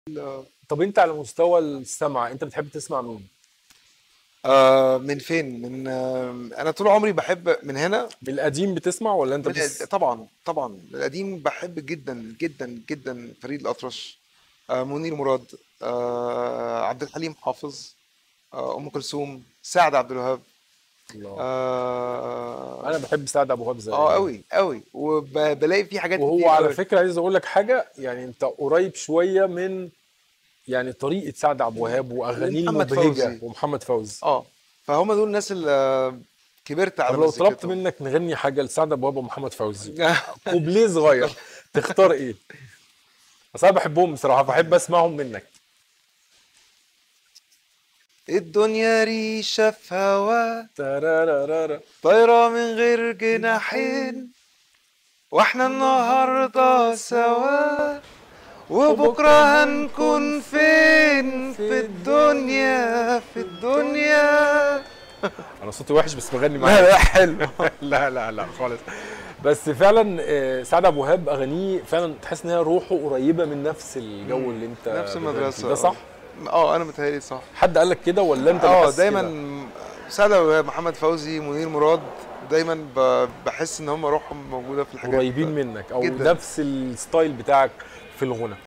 طب انت على مستوى السمع انت بتحب تسمع مين آه من فين من آه انا طول عمري بحب من هنا بالقديم بتسمع ولا انت من بس طبعا طبعا القديم بحب جدا جدا جدا فريد الأطرش آه منير مراد آه عبد الحليم حافظ آه ام كلثوم سعد عبد الوهاب الله. اه انا بحب سعد ابو وهاب زي اه قوي قوي وبلاقي في حاجات وهو كتير على قوي. فكره عايز اقول لك حاجه يعني انت قريب شويه من يعني طريقه سعد عبد الوهاب واغانيه ومحمد المبهجه فوزي. ومحمد فوزي اه فهم دول الناس اللي كبرت على طب لو طلبت مزيكتهم. منك نغني حاجه لسعد ابو وهاب ومحمد فوزي كوبليه صغير تختار ايه؟ بس انا بحبهم بصراحه بحب اسمعهم منك الدنيا ريشة في هوا ترارارارا. طايرة من غير جناحين واحنا النهاردة سوا وبكرة هنكون فين في الدنيا في الدنيا انا صوتي وحش بس بغني لا معاك لا حلو لا لا لا خالص بس فعلا آه، سعد ابو وهاب اغانيه فعلا تحس ان هي روحه قريبه من نفس الجو اللي انت نفس بتغني المدرسة فيه. ده صح؟ اه انا متهيألي صح حد قال لك كده ولا انت اللي اه حاسس دايما كده؟ سعد أبو وهاب، محمد فوزي منير مراد دايما ب- بحس ان هم روحهم موجودة في الحاجات قريبين منك او جداً. نفس الستايل بتاعك في الغنى